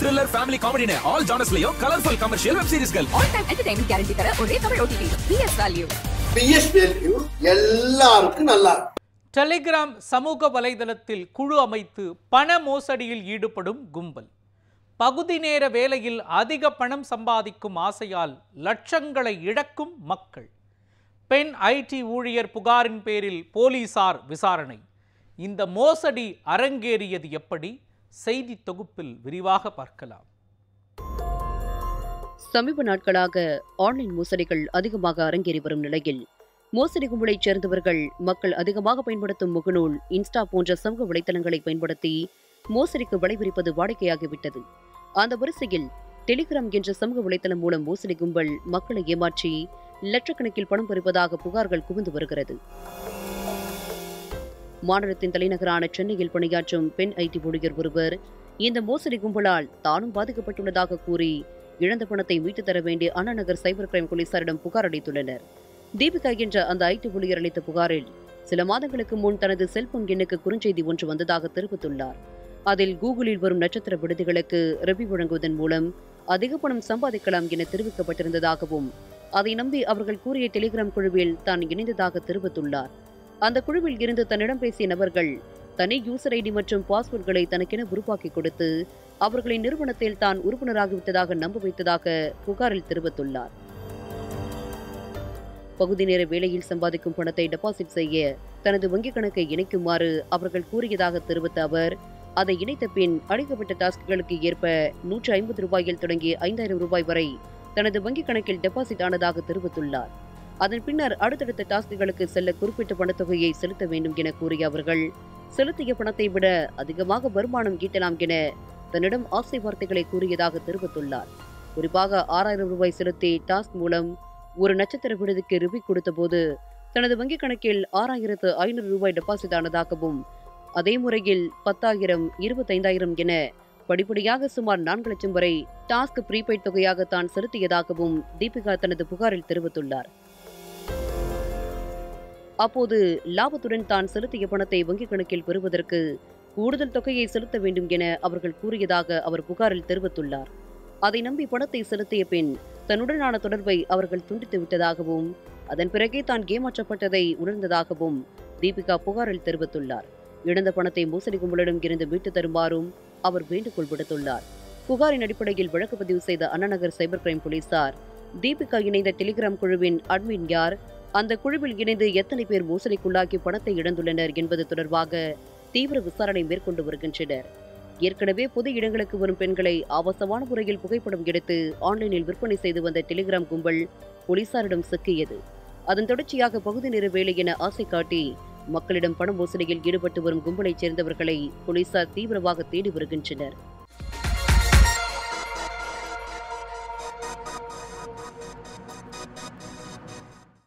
thriller family காமெடினு all ஜானர்ஸ்லயும் colourful commercial web சீரிஸ்கள் ஆல் டைம் என்டர்டைன்மெண்ட் கேரண்டி தர ஒரே Tamil OTT PS value PS value எல்லாருக்கும் நல்லா இருக்கும் டெலிகிராம் சமூக வலைதளத்தில் குழு அமைத்து பண மோசடியில் ஈடுபடும் கும்பல் பகுதி நேர வேலையில் அதிக பணம் சம்பாதிக்கும் ஆசையால் லட்சங்களை இழக்கும் மக்கள் பெண் ஐடி ஊழியர் புகாரின் பேரில் போலீசார் விசாரணை இந்த மோசடி அரங்கேறியது எப்படி செய்தி தொகுப்பில் விரிவாக பார்க்கலாம் சமீப நாட்களாக ஆன்லைன் மோசடிகள் அதிகமாக அரங்கேறி வரும் நிலையில் மோசடி கும்பலைச் சேர்ந்தவர்கள் மக்கள் அதிகமாக பயன்படுத்தும் முகநூல் இன்ஸ்டா போன்ற சமூக வலைத்தளங்களை பயன்படுத்தி மோசடிக்கு வலைவிரிப்பது வாடிக்கையாகிவிட்டது அந்த வரிசையில் டெலிகிராம் என்ற சமூக வலைத்தளம் மூலம் மோசடி கும்பல் மக்களை ஏமாற்றி லட்சக்கணக்கில் பணம் பறிப்பதாக புகார்கள் குவிந்து வருகிறது மாநிலத்தின் தலைநகரான சென்னையில் பணியாற்றும் பெண் ஐடி ஊழியர் ஒருவர் இந்த மோசடி கும்பலால் தானும் பாதிக்கப்பட்டுள்ளதாக கூறி இழந்த பணத்தை மீட்டுத் தர வேண்டிய அண்ணா நகர் சைபர் கிரைம் போலீசாரிடம் புகார் அளித்துள்ளனர் தீபிகா என்ற அந்த ஐடி ஊழியர் அளித்த புகாரில் சில மாதங்களுக்கு முன் தனது செல்போன் எண்ணுக்கு குறுஞ்செய்தி ஒன்று வந்ததாக தெரிவித்துள்ளார் அதில் கூகுளில் வரும் நட்சத்திர விடுதிகளுக்கு ரெவி வழங்குவதன் மூலம் அதிக பணம் சம்பாதிக்கலாம் என தெரிவிக்கப்பட்டிருந்ததாகவும் அதை நம்பி அவர்கள் கூறிய டெலிகிராம் குழுவில் தான் இணைந்ததாக தெரிவித்துள்ளார் அந்த குழுவில் இருந்து தன்னிடம் பேசிய நபர்கள் தனி யூசர் ஐடி மற்றும் பாஸ்வேர்டுகளை தனக்கென உருவாக்கி கொடுத்து அவர்களின் நிறுவனத்தில் தான் உறுப்பினராகிவிட்டதாக நம்ப வைத்ததாக புகாரில் தெரிவித்துள்ளார் பகுதி நேர வேலையில் சம்பாதிக்கும் பணத்தை டெபாசிட் செய்ய தனது வங்கிக் கணக்கை இணைக்குமாறு அவர்கள் கூறியதாக தெரிவித்த அவர் அதை இணைத்த பின் அளிக்கப்பட்ட டாஸ்க்குகளுக்கு ஏற்ப நூற்று ஐம்பது ரூபாயில் தொடங்கி ஐந்தாயிரம் ரூபாய் வரை தனது வங்கிக் கணக்கில் டெபாசிட் ஆனதாக தெரிவித்துள்ளார் அதன் பின்னர் அடுத்தடுத்த டாஸ்க்குகளுக்கு செல்ல குறிப்பிட்ட பணத்தொகையை செலுத்த வேண்டும் என கூறிய அவர்கள் செலுத்திய பணத்தை விட அதிகமாக வருமானம் ஈட்டலாம் என தன்னிடம் ஆசை வார்த்தைகளை கூறியதாக தெரிவித்துள்ளார் குறிப்பாக ஆறாயிரம் ரூபாய் செலுத்தி டாஸ்க் மூலம் ஒரு நட்சத்திர விடுதிக்கு ரிவி கொடுத்தபோது தனது வங்கிக் கணக்கில் ஆறாயிரத்து ஐநூறு ரூபாய் டெபாசிட் ஆனதாகவும் அதே முறையில் பத்தாயிரம் இருபத்தைந்தாயிரம் என படிப்படியாக சுமார் நான்கு லட்சம் வரை டாஸ்க் ப்ரீபெய்ட் தொகையாக தான் செலுத்தியதாகவும் தீபிகா தனது புகாரில் தெரிவித்துள்ளார் அப்போது லாபத்துடன் தான் செலுத்திய பணத்தை வங்கிக் கணக்கில் பெறுவதற்கு கூடுதல் தொகையை செலுத்த வேண்டும் என அவர்கள் கூறியதாக அவர் புகாரில் தெரிவித்துள்ளார் அதை நம்பி பணத்தை செலுத்திய பின் தன்னுடனான தொடர்பை அவர்கள் துண்டித்து விட்டதாகவும் அதன் பிறகே தான் ஏமாற்றப்பட்டதை உணர்ந்ததாகவும் தீபிகா புகாரில் தெரிவித்துள்ளார் இழந்த பணத்தை மோசடி கும்பலிடம் இருந்து மீட்டு தருமாறும் அவர் வேண்டுகோள் விடுத்துள்ளார் புகாரின் அடிப்படையில் வழக்கு பதிவு செய்த அண்ணாநகர் சைபர் கிரைம் போலீசார் தீபிகா இணைந்த டெலிகிராம் குழுவின் அட்மின் யார் அந்த குழுவில் இணைந்து எத்தனை பேர் மோசடிக்குள்ளாக்கி பணத்தை இழந்துள்ளனர் என்பது தொடர்பாக தீவிர விசாரணை மேற்கொண்டு வருகின்றனர் ஏற்கனவே பொது இடங்களுக்கு வரும் பெண்களை ஆபாசமான முறையில் புகைப்படம் எடுத்து ஆன்லைனில் விற்பனை செய்து வந்த டெலிகிராம் கும்பல் போலீசாரிடம் சிக்கியது அதன் தொடர்ச்சியாக பகுதி நேர வேலை என ஆசை காட்டி மக்களிடம் பண மோசடியில் ஈடுபட்டு வரும் கும்பலைச் சேர்ந்தவர்களை போலீசார் தீவிரமாக தேடி வருகின்றனர்